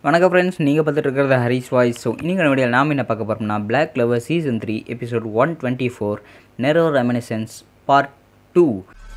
வணக்கம் ஃப்ரெண்ட்ஸ் நீங்கள் பார்த்துட்டு இருக்கிறது ஹரிஸ் வாய்ஸ் ஸோ இன்னைக்கு வீடியோவில் நாம் என்ன பார்க்க போகிறோம்னா Black Clover season three episode one twenty four Nero reminiscence part two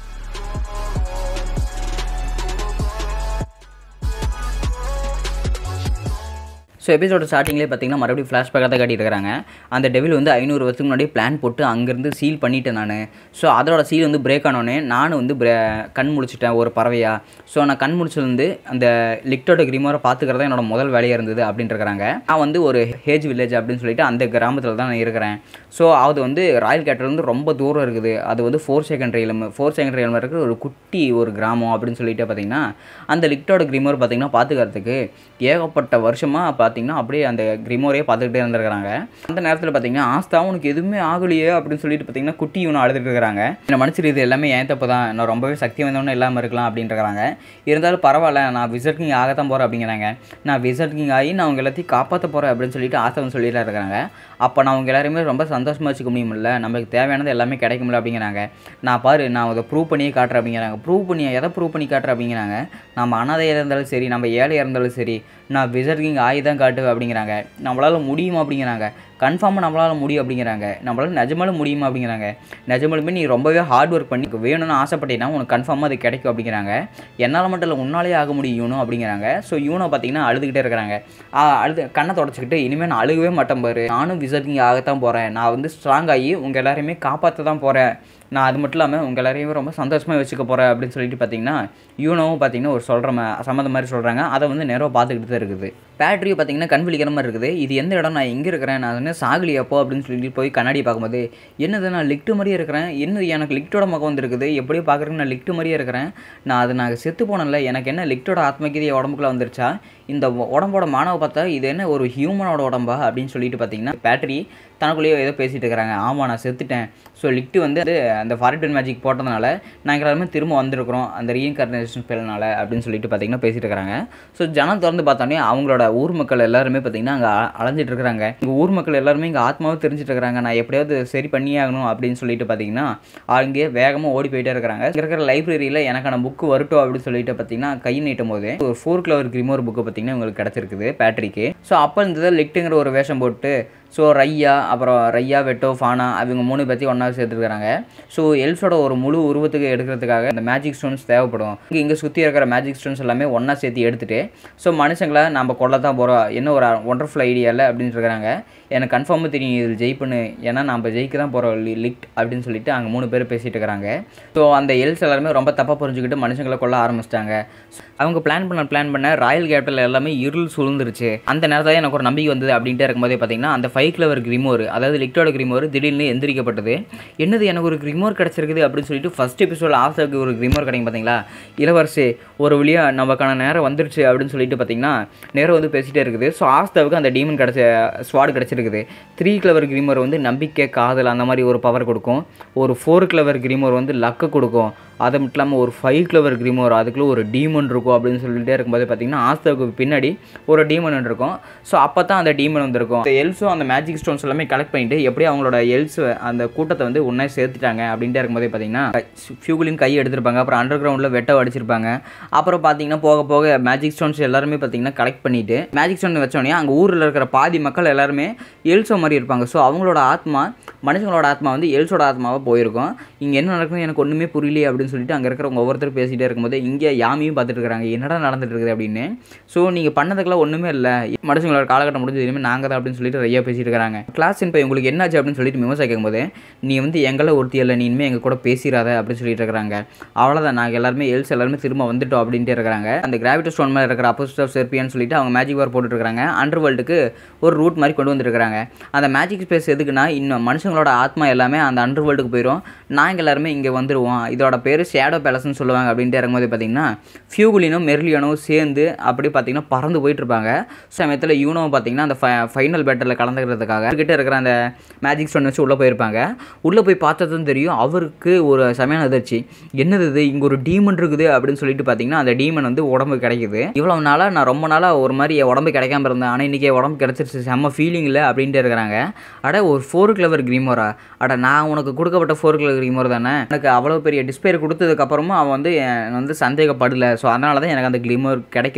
so எபிசோட ஸ்டார்டிங்லேயே பார்த்தீங்கன்னா மறுபடியும் ஃப்ளாஷ்பேக்காக தான் காட்டியிருக்காங்க அந்த டெவில் வந்து ஐநூறு வருஷத்துக்கு முன்னாடி பிளான் போட்டு அங்கேருந்து சீல் பண்ணிட்டேன் நான் ஸோ அதோட சீல் வந்து பிரேக் ஆனோடனே நானும் வந்து bre- கண் முழிச்சிட்டேன் ஒரு பறவையா ஸோ நான் கண் முழிச்சது வந்து அந்த லிக்டோட கிரிமோரை பார்த்துக்கிறதா என்னோட முதல் வேலையாக இருந்தது அப்படின்ட்டுருக்காங்க நான் வந்து ஒரு ஹேஜ் வில்லேஜ் அப்படின்னு சொல்லிட்டு அந்த கிராமத்தில் தான் நான் இருக்கிறேன் ஸோ அது வந்து ராயல் கேட்டர் வந்து ரொம்ப தூரம் இருக்குது அது வந்து ஃபோர் செகண்ட் ரயிலும் ஃபோர் செகண்ட் ரயில் இருக்கிற ஒரு குட்டி ஒரு கிராமம் அப்படின்னு சொல்லிட்டு பார்த்தீங்கன்னா அந்த லிக்டோட கிரிமோர் பார்த்தீங்கன்னா பார்த்துக்கிறதுக்கு ஏகப்பட்ட வருஷமாக பார்த்தீங்கன்னா அப்படியே அந்த கிரிமோரையே பார்த்துக்கிட்டே இருந்திருக்கிறாங்க அந்த நேரத்தில் பார்த்தீங்கன்னா ஆஸ்தா உனக்கு எதுவுமே ஆகலையே அப்படின்னு சொல்லிட்டு பார்த்தீங்கன்னா குட்டி இவனை அழுதுட்டு இருக்கிறாங்க என்ன மனுஷர் இது எல்லாமே ஏன் தப்பு தான் நான் ரொம்பவே சக்தி வந்தவொன்னே இல்லாமல் இருக்கலாம் அப்படின்றாங்க இருந்தாலும் பரவாயில்ல நான் விசிட் கிங் ஆகத்தான் போகிறேன் அப்படிங்கிறாங்க நான் விசிட் கிங் ஆகி நான் அவங்க எல்லாத்தையும் காப்பாற்ற போகிறேன் அப்படின்னு சொல்லிட்டு ஆசை வந்து சொல்லிட்டு இருக்காங்க அப்போ நான் அவங்க எல்லாருமே ரொம்ப சந்தோஷமாக வச்சுக்க முடியுமில்ல நமக்கு தேவையானது எல்லாமே கிடைக்கும்ல அப்படிங்கிறாங்க நான் பாரு நான் அதை ப்ரூவ் பண்ணியே காட்டுறேன் அப்படிங்கிறாங்க ப்ரூவ் பண்ணி எதை ப்ரூவ் பண்ணி காட்டுறேன் அப்படிங்கிறாங்க நம்ம அனாதையாக இருந்தாலும் சரி நம்ம ஏழையாக இருந்தாலும் சரி நான் விசர்ட் கிங் ஆகி தான் காட்டுவேன் அப்படிங்கிறாங்க நம்மளால் முடியுமா அப்படிங்கிறாங்க கன்ஃபார்மாக நம்மளால் முடியும் அப்படிங்கிறாங்க நம்மளால் நிஜமாலும் முடியுமா அப்படிங்கிறாங்க நிஜமாலுமே நீ ரொம்பவே ஹார்ட் ஒர்க் பண்ணி வேணும்னு ஆசைப்பட்டீங்கன்னா உனக்கு கன்ஃபார்மாக அது கிடைக்கும் அப்படிங்கிறாங்க என்னால் மட்டும் இல்லை உன்னாலே ஆக முடியும் யூனோ அப்படிங்கிறாங்க ஸோ யூனோ பார்த்தீங்கன்னா அழுதுகிட்டே இருக்கிறாங்க ஆ, அழுது கண்ணை தொடச்சிக்கிட்டு இனிமேல் நான் அழுகவே மாட்டேன் பாரு நானும் விசர்ட் ஆகத்தான் போகிறேன் நான் வந்து ஸ்ட்ராங் ஆகி உங்கள் எல்லாரையுமே காப்பாற்ற தான் போகிறேன் நான் அது மட்டும் இல்லாமல் உங்கள் எல்லாரையுமே ரொம்ப சந்தோஷமாக வச்சுக்க போகிறேன் அப்படின்னு சொல்லிட்டு பார்த்தீங்கன்னா யூனோவும் பார்த்தீங்கன்னா ஒரு சொல்கிற மா சம்மந்த மாதிரி சொல்கிறாங்க அதை வந்து நேரம் பார்த்துக்கிட்டு தான் இருக்குது பேட்டரி பார்த்தீங்கன்னா கண் விழிக்கிற மாதிரி இருக்குது இது எந்த இடம் நான் எங்கே இருக்கிறேன் நான் வந்து சாகலி அப்போ அப்படின்னு சொல்லிட்டு போய் கண்ணாடி பார்க்கும்போது என்னது நான் லிக்ட்டு மாதிரியே இருக்கிறேன் என்னது எனக்கு லிக்ட்டோட முகம் வந்துருக்குது எப்படியோ பார்க்குறேன்னு நான் லிக்ட்டு மாதிரியே இருக்கிறேன் நான் அது நான் செத்து போனேன்ல எனக்கு என்ன லிக்ட்டோட ஆத்மகீதி உடம்புக்குள்ள வந்துருச்சா இந்த உ- உடம்போட மானவை பார்த்தா இது என்ன ஒரு ஹியூமனோட உடம்பா அப்படின்னு சொல்லிட்டு பார்த்தீங்கன்னா பேட்டரி தனக்குள்ளேயே ஏதோ பேசிட்டு இருக்கிறாங்க ஆமாம் நான் செத்துட்டேன் ஸோ லிக்ட்டு வந்து அது அந்த ஃபாரிட்டன் மேஜிக் போட்டதுனால நாங்கள் எல்லாருமே திரும்ப வந்திருக்கிறோம் அந்த ரீஇன்கார்னேஷன் ஸ்பெல்னால அப்படின்னு சொல்லிட்டு பார்த்தீங்கன்னா பேசிட்டு இருக்கிறாங்க ஸோ ஜனம் திறந்து பார்த்தோன்னே அவங்களோட ஊர் மக்கள் எல்லாருமே பார்த்தீங்கன்னா அங்கே அலைஞ்சிட்டு இருக்கிறாங்க இங்கே ஊர் மக்கள் எல்லாருமே இங்கே ஆத்மாவை தெரிஞ்சிட்டு இருக்கிறாங்க நான் எப்படியாவது சரி பண்ணியே ஆகணும் அப்படின்னு சொல்லிட்டு பார்த்தீங்கன்னா அங்கே வேகமாக ஓடி போயிட்டே இருக்கிறாங்க இங்க இருக்கிற லைப்ரரியில் எனக்கான புக்கு வரட்டும் அப்படின்னு சொல்லிட்டு பார்த்தீங்கன்னா கை நீட்டும் போது ஒரு ஃபோர் கிளவர் கிரிமோர் புக்கு பார்த்தீங்கன்னா உங்களுக்கு கிடச்சிருக்குது பேட்டரிக்கு ஸோ அப்போ இருந்தது லிக்ட்டுங்கிற ஒரு வேஷம் போட்டு ஸோ ரையா அப்புறம் ரையா வெட்டோ ஃபானா அவங்க மூணு பற்றி ஒன்றா சேர்த்துருக்காங்க ஸோ எல்ஸோட ஒரு முழு உருவத்துக்கு எடுக்கிறதுக்காக இந்த மேஜிக் ஸ்டோன்ஸ் தேவைப்படும் இங்கே இங்கே சுற்றி இருக்கிற மேஜிக் ஸ்டோன்ஸ் எல்லாமே ஒன்றா சேர்த்து எடுத்துட்டு ஸோ மனுஷங்களை நம்ம கொல்ல தான் போகிறோம் என்ன ஒரு ஒண்டர்ஃபுல் ஐடியா இல்லை அப்படின்னு இருக்கிறாங்க எனக்கு கன்ஃபார்மாக தெரியும் இதில் ஜெயிப்புன்னு ஏன்னா நம்ம ஜெயிக்க தான் போகிறோம் லிக்ட் அப்படின்னு சொல்லிட்டு அங்கே மூணு பேர் பேசிட்டு இருக்கிறாங்க ஸோ அந்த எல்ஸ் எல்லாருமே ரொம்ப தப்பாக புரிஞ்சுக்கிட்டு மனுஷங்களை கொல்ல ஆரம்பிச்சிட்டாங்க அவங்க பிளான் பண்ண பிளான் பண்ண ராயல் கேபிட்டல் எல்லாமே இருள் சூழ்ந்துருச்சு அந்த நேரத்தில் எனக்கு ஒரு நம்பிக்கை வந்தது அப்படின்ட்டு இருக்கும்போதே பார்த்தீங்கன்னா அந்த ஃபைவ் கிளவர் கிரிமோர் அதாவது லிக்டோட கிரிமோர் திடீர்னு எந்திரிக்கப்பட்டது என்னது எனக்கு ஒரு கிரிமோர் கிடச்சிருக்குது அப்படின்னு சொல்லிட்டு ஃபஸ்ட் எபிசோட ஆஃப்டருக்கு ஒரு கிரிமோர் கிடைக்கும் பார்த்தீங்களா இளவரசி ஒரு வழியாக நமக்கான நேரம் வந்துருச்சு அப்படின்னு சொல்லிட்டு பார்த்தீங்கன்னா நேரம் வந்து பேசிகிட்டே இருக்குது ஸோ ஆஸ்தாவுக்கு அந்த டீமன் கிடச்ச ஸ்வாட் கிடச்சிருக்குது த்ரீ கிளவர் கிரிமோர் வந்து நம்பிக்கை காதல் அந்த மாதிரி ஒரு பவர் கொடுக்கும் ஒரு ஃபோர் கிளவர் கிரிமோர் வந்து லக்கு கொடுக்கும் அது மட்டும் இல்லாமல் ஒரு ஃபைவ் கிளவர் கிரிமோர் அதுக்குள்ளே ஒரு டீமன் இருக்கும் அப்படின்னு சொல்லிட்டே இருக்கும்போது பார்த்தீங்கன்னா ஆஸ்தாவுக்கு பின்னாடி ஒரு டீமன் இருக்கும் ஸோ அப்போ தான் அந்த டீமன் வந்திருக்கும் அந்த எல்ஸும் அந்த மேஜிக் ஸ்டோன்ஸ் எல்லாமே கலெக்ட் பண்ணிட்டு எப்படி அவங்களோட எல்ஸ் அந்த கூட்டத்தை வந்து ஒன்றா சேர்த்துட்டாங்க அப்படின்ட்டு இருக்கும்போதே பார்த்தீங்கன்னா ஃபியூகுலின் கை எடுத்திருப்பாங்க அப்புறம் அண்டர் கிரவுண்டில் வெட்ட அடிச்சிருப்பாங்க அப்புறம் பார்த்தீங்கன்னா போக போக மேஜிக் ஸ்டோன்ஸ் எல்லாருமே பார்த்தீங்கன்னா கலெக்ட் பண்ணிட்டு மேஜிக் ஸ்டோன் வச்சோடனே அங்கே ஊரில் இருக்கிற பாதி மக்கள் எல்லாருமே எல்ஸோ மாதிரி இருப்பாங்க ஸோ அவங்களோட ஆத்மா மனுஷங்களோட ஆத்மா வந்து எல்ஸோட ஆத்மாவாக போயிருக்கும் இங்கே என்ன நடக்குதுன்னு எனக்கு ஒன்றுமே புரியலையே அப்படின்னு சொல்லிட்டு அங்கே இருக்கிறவங்க ஒவ்வொருத்தர் பேசிகிட்டே இருக்கும்போது இங்கே யாமியும் பார்த்துட்டு இருக்காங்க என்னடா நடந்துட்டு இருக்குது அப்படின்னு ஸோ நீங்கள் பண்ணதுக்கெல்லாம் ஒன்றுமே இல்லை மனுஷங்களோட காலகட்டம் முடிஞ்சது இனிமேல் நாங்கள் தான் அப்படின்னு சொல்லிட்டு நிறையா பேசிட்டு இருக்காங்க கிளாஸ் இப்போ உங்களுக்கு என்னாச்சு அப்படின்னு சொல்லிட்டு விமர்சா கேட்கும்போது நீ வந்து எங்களை ஒருத்தி இல்லை நீ இனிமேல் எங்கள் கூட பேசிடாத அப்படின்னு சொல்லிட்டு இருக்கிறாங்க அவ்வளோதான் நாங்கள் எல்லாருமே எல்ஸ் எல்லாருமே திரும்ப வந்துட்டோம் அப்படின்ட்டு இருக்கிறாங்க அந்த கிராவிட்டி ஸ்டோன் மேலே இருக்கிற அப்போசிட் ஆஃப் செர்பியான்னு சொல்லிட்டு அவங்க மேஜிக் வார் போட்டுட்டு இருக்காங்க அண்டர் வேர்ல்டுக்கு ஒரு ரூட் மாதிரி கொண்டு வந்திருக்காங்க அந்த மேஜிக் ஸ்பேஸ் எதுக்குன்னா இன்னும் மனுஷங்களோட ஆத்மா எல்லாமே அந்த அண்டர் வேர்ல்டுக்கு போயிடும் நாங்கள் எல்லாருமே இங்கே வந்துடுவோம் இதோட பேர் ஷேடோ பேலஸ்னு சொல்லுவாங்க அப்படின்ட்டு இறங்கும்போது பார்த்தீங்கன்னா ஃபியூகுலினும் மெர்லியனும் சேர்ந்து அப்படி பார்த்தீங்கன்னா பறந்து போயிட்டு இருப்பாங்க சமயத்தில் யூனோவும் பார்த்தீங்கன்னா அந்த ஃபைனல் பேட்டரில் கலந்துக்கிறதுக்காக கிட்ட இருக்கிற அந்த மேஜிக் ஸ்டோன் வச்சு உள்ளே போயிருப்பாங்க உள்ளே போய் பார்த்ததும் தெரியும் அவருக்கு ஒரு செமையான அதிர்ச்சி என்னது இது இங்கே ஒரு டீமன் இருக்குது அப்படின்னு சொல்லிட்டு பார்த்தீங்கன்னா அந்த டீமன் வந்து உடம்பு கிடைக்குது இவ்வளோ நாளாக நான் ரொம்ப நாளாக ஒரு மாதிரி என் உடம்பு கிடைக்காம இருந்தேன் ஆனால் இன்றைக்கி என் உடம்பு கிடச்சிருச்சு செம்ம ஃபீலிங் இல்லை அப்படின்ட்டு இருக்கிறாங்க அட ஒரு ஃபோர் கிளவர் கிரீமோரா அட நான் உனக்கு கொடுக்கப்பட்ட ஃபோர் கிளவர் கிரீமோர் தானே எனக்கு அவ்வளோ பெரிய டிஸ்பேர் கொடுத்ததுக்கப்புறமா அவன் வந்து என்னை வந்து சந்தேகப்படலை ஸோ அதனால தான் எனக்கு அந்த கிளிமோர் கிடைக்கல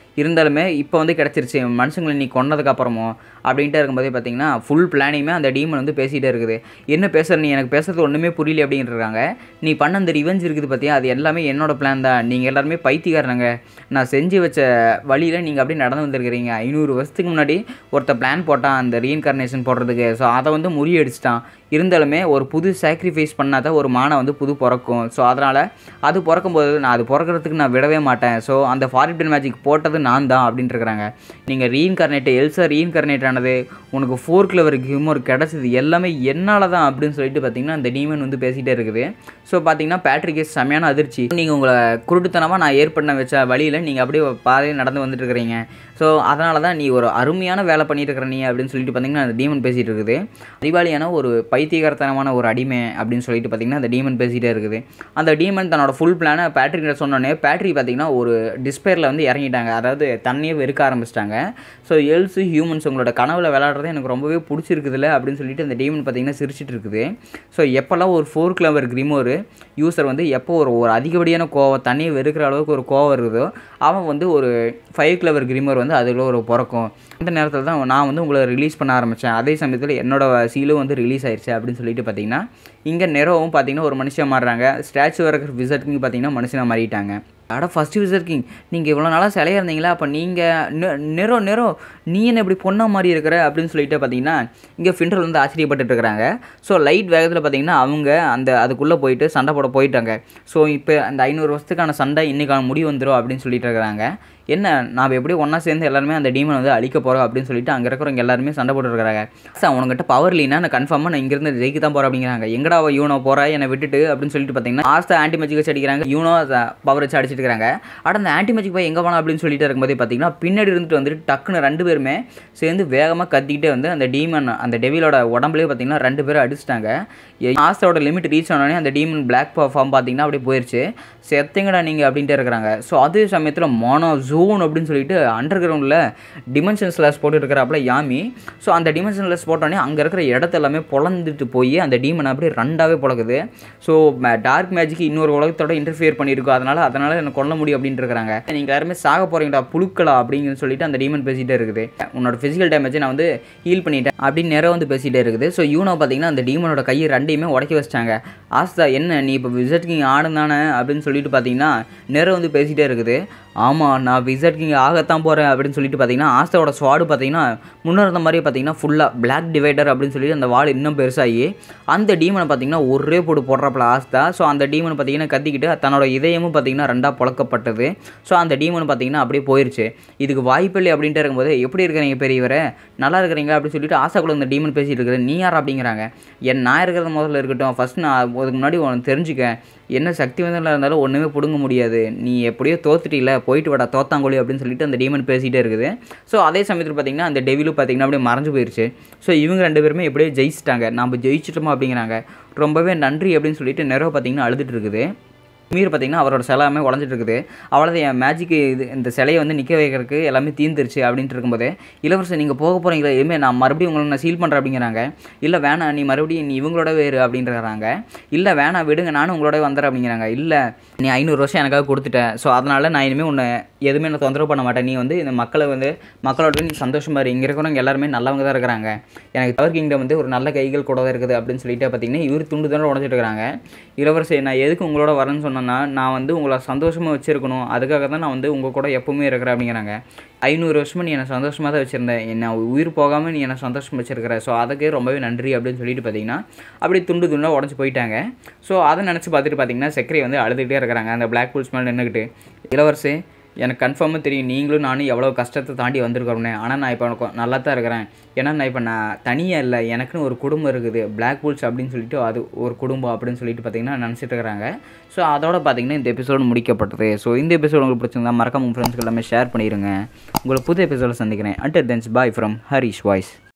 இருந்தாலுமே இப்போ வந்து கிடச்சிருச்சு மனுஷங்களை நீ கொன்னதுக்கு அப்புறமும் அப்படின்ட்டு இருக்கும்போதே பார்த்தீங்கன்னா ஃபுல் பிளானிங்குமே அந்த டீமன் வந்து பேசிகிட்டே இருக்குது என்ன பேசுகிற நீ எனக்கு பேசுறது ஒன்றுமே புரியல அப்படின்றாங்க நீ பண்ண அந்த ரிவெஞ்ச் இருக்குது பார்த்தியா அது எல்லாமே என்னோட பிளான் தான் நீங்கள் எல்லாருமே பைத்தியக்காரனுங்க நான் செஞ்சு வச்ச வழியில் நீங்கள் அப்படியே நடந்து வந்திருக்கிறீங்க ஐநூறு வருஷத்துக்கு முன்னாடி ஒருத்த பிளான் போட்டான் அந்த ரீஇன்கார்னேஷன் போடுறதுக்கு ஸோ அதை வந்து முறியடிச்சிட்டான் இருந்தாலுமே ஒரு புது சாக்ரிஃபைஸ் பண்ணாத ஒரு மானை வந்து புது பிறக்கும் ஸோ அதனால் அது பிறக்கும்போது நான் அது பிறக்கிறதுக்கு நான் விடவே மாட்டேன் ஸோ அந்த ஃபாரின் மேஜிக் போட்டது நான் தான் அப்படின்ட்டு இருக்கிறாங்க நீங்கள் ரீஇன்கார்னேட் எல்சா ரீஇன்கார்னேட் ஆனது உனக்கு ஃபோர் கிளவர் ஹியூமர் கிடச்சிது எல்லாமே என்னால் தான் அப்படின்னு சொல்லிட்டு பார்த்தீங்கன்னா அந்த டீமன் வந்து பேசிகிட்டே இருக்குது ஸோ பார்த்தீங்கன்னா பேட்ரிக் செமையான அதிர்ச்சி நீங்கள் உங்களை குருட்டுத்தனமாக நான் ஏற்பண்ண வச்ச வழியில் நீங்கள் அப்படியே பாதையில் நடந்து வந்துட்டு இருக்கிறீங்க ஸோ அதனால தான் நீ ஒரு அருமையான வேலை பண்ணிட்டு இருக்கிற நீ அப்படின்னு சொல்லிட்டு பார்த்தீங்கன்னா அந்த டீமன் பேசிகிட்டு இருக்குது அறிவாளியான ஒரு பைத்தியகாரத்தனமான ஒரு அடிமை அப்படின்னு சொல்லிட்டு பார்த்தீங்கன்னா அந்த டீமன் பேசிகிட்டே இருக்குது அந்த டீமன் தன்னோட ஃபுல் பிளானை பேட்ரிக்கிட்ட சொன்னோன்னே பேட்ரி பார்த்தீங்கன்னா ஒரு டிஸ்பேரில் வந்து இறங்கிட்டாங்க அதாவது தண்ணியை வெறுக்க ஆரம்பிச்சிட்டாங்க ஸோ எல்ஸு ஹியூமன்ஸ் உங்களோட கனவுல விளையாடுறது எனக்கு ரொம்பவே பிடிச்சிருக்குதுல்ல அப்படின்னு சொல்லிட்டு அந்த டீமன் பார்த்தீங்கன்னா சிரிச்சிட்டு இருக்குது ஸோ எப்போல்லாம் ஒரு ஃபோர் கிளவர் கிரிமோர் யூசர் வந்து எப்போ ஒரு ஒரு அதிகப்படியான கோவம் தண்ணியை வெறுக்கிற அளவுக்கு ஒரு கோவம் இருக்குதோ அவன் வந்து ஒரு ஃபைவ் கிளவர் கிரிமர் வந்து அதில் ஒரு பிறக்கும் அந்த நேரத்தில் தான் நான் வந்து உங்களை ரிலீஸ் பண்ண ஆரம்பித்தேன் அதே சமயத்தில் என்னோட சீலும் வந்து ரிலீஸ் ஆயிடுச்சு அப்படின்னு சொல்லிட்டு பார்த்தீங்கன்னா இங்கே நெரோவும் பார்த்தீங்கன்னா ஒரு மனுஷன் மாறுறாங்க ஸ்டாச்சு இருக்கிற விசிட்டிங் பார்த்தீங்கன்னா மனுஷனாக மாறிட்டாங்க அட ஃபஸ்ட்டு விசிட் கிங் நீங்கள் இவ்வளோ நாளாக சிலையாக இருந்தீங்களா அப்போ நீங்கள் நெரோ நெரோ நீ என்ன இப்படி பொண்ணா மாதிரி இருக்கிற அப்படின்னு சொல்லிட்டு பார்த்தீங்கன்னா இங்கே ஃபிண்டர் வந்து ஆச்சரியப்பட்டுட்டு இருக்கிறாங்க ஸோ லைட் வேகத்தில் பார்த்தீங்கன்னா அவங்க அந்த அதுக்குள்ளே போயிட்டு சண்டை போட போயிட்டாங்க ஸோ இப்போ அந்த ஐநூறு வருஷத்துக்கான சண்டை இன்றைக்கான முடிவு வந்துடும் அப்படின்னு சொல்லிட்டு இருக்கிறாங்க என்ன நான் எப்படி ஒன்றா சேர்ந்து எல்லாருமே அந்த டீமனை வந்து அழிக்க போகிறோம் அப்படின்னு சொல்லிட்டு அங்கே இருக்கிறவங்க எல்லாருமே சண்டை போட்டுருக்காங்க சார் உனக்கிட்ட பவர் இல்லைன்னா நான் கன்ஃபார்மாக நான் இங்கேருந்து ஜெயிக்க தான் போகிறேன் அப்படிங்கிறாங்க எங்கடா அவ யூனோ போகிறா என்னை விட்டுட்டு அப்படின்னு சொல்லிட்டு பார்த்தீங்கன்னா ஆஸ்தா ஆன்டி மேஜிக் வச்சு அடிக்கிறாங்க யூனோ பவர் வச்சு அடிச்சிட்டு இருக்காங்க அட அந்த ஆன்டி மேஜிக் போய் எங்கே போனா அப்படின்னு சொல்லிட்டு இருக்கும்போதே பார்த்தீங்கன்னா பின்னாடி இருந்துட்டு வந்துட்டு டக்குன்னு ரெண்டு பேருமே சேர்ந்து வேகமாக கத்திக்கிட்டே வந்து அந்த டீமன் அந்த டெவிலோட உடம்புலேயே பார்த்தீங்கன்னா ரெண்டு பேரும் அடிச்சிட்டாங்க ஆஸ்தாவோட லிமிட் ரீச் ஆனோடனே அந்த டீமன் பிளாக் ஃபார்ம் பார்த்தீங்கன்னா அப்படியே போயிடுச்சு செத்தங்கடா நீங்கள் அப்படின்ட்டு இருக்கிறாங்க ஸோ அதே சமயத்தில் மோனோ ஜோன் அப்படின்னு சொல்லிட்டு அண்டர் கிரவுண்டில் டிமென்ஷன் ஸ்லாஸ் போட்டு இருக்கிறாப்புல யாமி ஸோ அந்த டிமென்ஷன் ஸ்லாஸ் போட்டோடனே அங்கே இருக்கிற இடத்த எல்லாமே பொழந்துட்டு போய் அந்த டீமன் அப்படியே ரெண்டாவே பொழக்குது ஸோ டார்க் மேஜிக் இன்னொரு உலகத்தோட இன்டர்ஃபியர் பண்ணியிருக்கோம் அதனால் அதனால் என்ன கொல்ல முடியும் அப்படின்ட்டு இருக்கிறாங்க நீங்கள் யாருமே சாக போகிறீங்கடா புழுக்களா அப்படின்னு சொல்லிட்டு அந்த டீமன் பேசிகிட்டே இருக்குது உன்னோட ஃபிசிக்கல் டேமேஜை நான் வந்து ஹீல் பண்ணிட்டேன் அப்படின்னு நேரம் வந்து பேசிகிட்டே இருக்குது ஸோ யூனோ பார்த்தீங்கன்னா அந்த டீமனோட கையை ரெண்டையுமே உடக்கி வச்சிட்டாங்க ஆஸ்தா என்ன நீ இப்போ விசிட் கிங் ஆடுதானே அப்படின்னு சொல்லிட்டு பார்த்தீங்கன்னா நேரம் வந்து பேசிகிட்டே இருக்குது ஆமாம் நான் விசிட் கிங் ஆகத்தான் போகிறேன் அப்படின்னு சொல்லிட்டு பார்த்தீங்கன்னா ஆஸ்தாவோட ஸ்வாடு பார்த்தீங்கன்னா முன்னே இருந்த மாதிரியே பார்த்தீங்கன்னா ஃபுல்லாக பிளாக் டிவைடர் அப்படின்னு சொல்லிட்டு அந்த வால் இன்னும் பெருசாகி அந்த டீமனை பார்த்தீங்கன்னா ஒரே போட்டு போடுறப்பல ஆஸ்தா ஸோ அந்த டீமனை பார்த்தீங்கன்னா கத்திக்கிட்டு தன்னோட இதயமும் பார்த்தீங்கன்னா ரெண்டாக புழக்கப்பட்டது ஸோ அந்த டீமன் பார்த்தீங்கன்னா அப்படியே போயிருச்சு இதுக்கு வாய்ப்பில்லை அப்படின்ட்டு இருக்கும்போது எப்படி இருக்கிறீங்க பெரியவரை நல்லா இருக்கிறீங்களா அப்படின்னு சொல்லிட்டு ஆசாக்குள்ள இந்த டீமன் பேசிட்டு இருக்குது நீ யார் அப்படிங்கிறாங்க என் நான் இருக்கிறது முதல்ல இருக்கட்டும் ஃபஸ்ட் நான் அதுக்கு முன்னாடி உனக்கு தெரிஞ்சுக்க என்ன சக்தி வந்ததில் இருந்தாலும் ஒன்றுமே பிடுங்க முடியாது நீ எப்படியோ தோத்துட்டில போயிட்டு வாடா தோத்தாங்கோலி அப்படின்னு சொல்லிட்டு அந்த டீமன் பேசிகிட்டே இருக்குது ஸோ அதே சமயத்தில் பார்த்தீங்கன்னா அந்த டெவிலும் பார்த்தீங்கன்னா அப்படியே மறைஞ்சு போயிருச்சு ஸோ இவங்க ரெண்டு பேருமே எப்படியோ ஜெயிச்சிட்டாங்க நம்ம ஜெயிச்சிட்டோமா அப்படிங்கிறாங்க ரொம்பவே நன்றி அப்படின்னு சொல்லிட்டு நிறவை பார்த்தீங்கன்னா அழுதுட்டு இருக்குது மீர் பார்த்தீங்கன்னா அவரோட சிலை எல்லாமே உடஞ்சிட்டு இருக்குது அவ்வளோதான் என் மேஜிக்கு இது இந்த சிலையை வந்து நிற்க வைக்கிறதுக்கு எல்லாமே தீர்ந்துருச்சு அப்படின்ட்டு இருக்கும்போது இளவரசர் நீங்கள் போக போகிறீங்களா எதுவுமே நான் மறுபடியும் உங்களை நான் சீல் பண்ணுறேன் அப்படிங்கிறாங்க இல்லை வேணாம் நீ மறுபடியும் நீ இவங்களோட வேறு அப்படின்றாங்க இல்லை வேணாம் விடுங்க நானும் உங்களோட வந்துடுறேன் அப்படிங்கிறாங்க இல்லை நீ ஐநூறு வருஷம் எனக்காக கொடுத்துட்டேன் ஸோ அதனால் நான் இனிமேல் உன்னை எதுவுமே நான் தொந்தரவு பண்ண மாட்டேன் நீ வந்து இந்த மக்களை வந்து மக்களோட நீ சந்தோஷமாக இரு இங்கே இருக்கிறவங்க எல்லாருமே நல்லவங்க தான் இருக்கிறாங்க எனக்கு தவர் கிங்டம் வந்து ஒரு நல்ல கைகள் கூட தான் இருக்குது அப்படின்னு சொல்லிட்டு பார்த்தீங்கன்னா இவர் துண்டு தானே உடஞ்சிட்டு இருக்கிறாங்க இளவரசர் நான் எதுக்கு உங்களோட வரேன்னு சொன்னேன்னா நான் வந்து உங்களை சந்தோஷமாக வச்சுருக்கணும் அதுக்காக தான் நான் வந்து உங்கள் கூட எப்பவுமே இருக்கிறேன் அப்படிங்கிறாங்க ஐநூறு வருஷமாக நீ என்னை சந்தோஷமாக தான் வச்சுருந்தேன் என்ன உயிர் போகாமல் நீ என்னை சந்தோஷம் வச்சிருக்கிற ஸோ அதுக்கே ரொம்பவே நன்றி அப்படின்னு சொல்லிட்டு பார்த்தீங்கன்னா அப்படியே துண்டு துண்டாக உடஞ்சி போயிட்டாங்க ஸோ அதை நினச்சி பார்த்துட்டு பார்த்தீங்கன்னா செக்கரை வந்து அழுதுகிட்டே இருக்கிறாங்க அந்த பிளாக் புல்ஸ் மேலே நின்றுக்கிட்டு இளவரசே எனக்கு கன்ஃபார்மாக தெரியும் நீங்களும் நானும் எவ்வளோ கஷ்டத்தை தாண்டி வந்திருக்கிறோன்னே ஆனால் நான் இப்போ எனக்கு நல்லா தான் இருக்கிறேன் ஏன்னா நான் இப்போ நான் தனியாக இல்லை எனக்குன்னு ஒரு குடும்பம் இருக்குது பிளாக் புல்ஸ் அப்படின்னு சொல்லிட்டு அது ஒரு குடும்பம் அப்படின்னு சொல்லிட்டு பார்த்தீங்கன்னா நினச்சிட்டு இருக்கிறாங்க ஸோ அதோட பார்த்தீங்கன்னா இந்த எபிசோடு முடிக்கப்பட்டது ஸோ இந்த எபிசோடு உங்களுக்கு பிடிச்சிருந்தா மறக்காம உங்கள் ஃப்ரெண்ட்ஸ்க்கு எல்லாமே ஷேர் பண்ணிடுங்க உங்களை புது எபிசோட சந்திக்கிறேன் until then bye from Harish voice